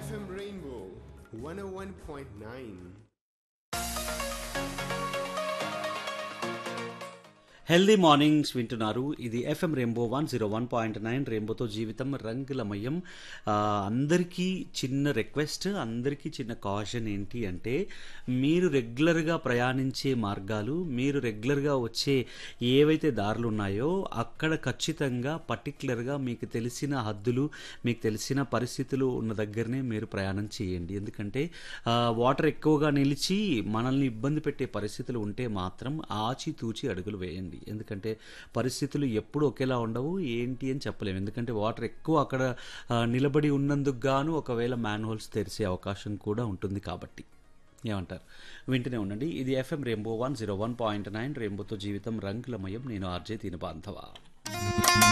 FM Rainbow 101.9. Healthy mornings వింటున్నారు ఇది FM Rainbow one zero one point nine రెయిన్బోతో జీవితం రంగులమయం ఆ, అందరికీ చిన్న రిక్వెస్ట్ అందరికీ చిన్న కాషన్ ఏంటి అంటే మీరు రెగ్యులర్గా ప్రయాణించే మార్గాలు మీరు రెగ్యులర్గా వచ్చే ఏవైతే దారులు ఉన్నాయో అక్కడ ఖచ్చితంగా పర్టికులర్గా మీకు తెలిసిన హద్దులు మీకు తెలిసిన పరిస్థితులు ఉన్న దగ్గరనే మీరు ప్రయాణం చేయండి ఎందుకంటే ఆ, వాటర్ ఎక్కువగా నిలిచి మనల్ని ఇబ్బంది పెట్టే పరిస్థితులు ఉంటే మాత్రం ఆచితూచి అడుగులు వేయండి ఎందుకంటే పరిస్థితులు ఎప్పుడు ఒకేలా ఉండవు ఏంటి అని చెప్పలేము ఎందుకంటే వాటర్ ఎక్కువ అక్కడ ఆ, నిలబడి ఉన్నందుకు గాను ఒకవేళ మ్యాన్ హోల్స్ తెరిసే అవకాశం కూడా ఉంటుంది కాబట్టి ఏమంటారు వింటూనే ఉండండి ఇది FM Rainbow one zero one point nine రెయిన్బోతో జీవితం రంగులమయం నేను ఆర్జే తిన బాంధవ